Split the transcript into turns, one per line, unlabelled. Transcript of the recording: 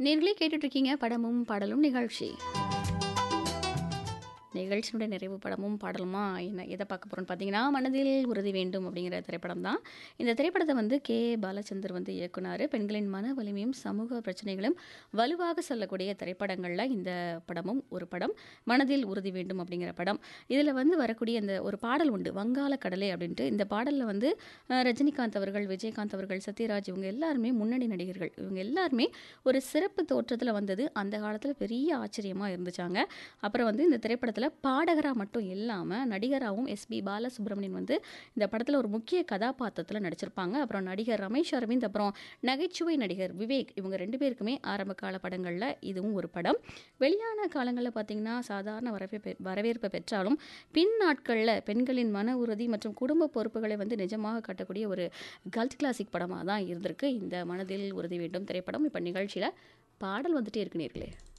நேர்களே கேட்டுட்டு இருக்கீங்க படமும் பாடலும் நிகழ்ச்சி நிகழ்ச்சியினுடைய நிறைவு படமும் பாடலுமா என்ன எதை பார்க்க போகிறோம்னு பார்த்தீங்கன்னா மனதில் உறுதி வேண்டும் அப்படிங்கிற திரைப்படம் தான் இந்த திரைப்படத்தை வந்து கே பாலச்சந்தர் வந்து இயக்குனார் பெண்களின் மன வலிமையும் சமூக பிரச்சனைகளும் வலுவாக சொல்லக்கூடிய திரைப்படங்களில் இந்த படமும் ஒரு படம் மனதில் உறுதி வேண்டும் அப்படிங்கிற படம் இதில் வந்து வரக்கூடிய இந்த ஒரு பாடல் உண்டு வங்காள கடலை அப்படின்ட்டு இந்த பாடலில் வந்து அஹ், ரஜினிகாந்த் அவர்கள் விஜயகாந்த் அவர்கள் சத்யராஜ் இவங்க எல்லாருமே முன்னணி நடிகர்கள் இவங்க எல்லாருமே ஒரு சிறப்பு தோற்றத்தில் வந்தது அந்த காலத்தில் பெரிய ஆச்சரியமாக இருந்துச்சாங்க அப்புறம் வந்து இந்த திரைப்படத்தில் பாடகராக மட்டும் இல்லாமல் நடிகராகவும் எஸ்பி பாலசுப்ரமணியன் வந்து இந்த படத்தில் ஒரு முக்கிய கதாபாத்திரத்தில் நடிச்சிருப்பாங்க அப்புறம் நடிகர் ரமேஷ் அரவிந்த் அப்புறம் நகைச்சுவை நடிகர் விவேக் இவங்க ரெண்டு பேருக்குமே ஆரம்ப கால படங்களில் இதுவும் ஒரு படம் வெளியான காலங்களில் பார்த்தீங்கன்னா சாதாரண வரவேற்பு வரவேற்பை பெற்றாலும் பின் நாட்களில் பெண்களின் மன உறுதி மற்றும் குடும்ப பொறுப்புகளை வந்து நிஜமாக காட்டக்கூடிய ஒரு கல்ட் கிளாசிக் படமாக தான் இருந்திருக்கு இந்த மனதில் உறுதி வேண்டும் திரைப்படம் இப்போ நிகழ்ச்சியில் பாடல் வந்துட்டே இருக்கு நேர்களே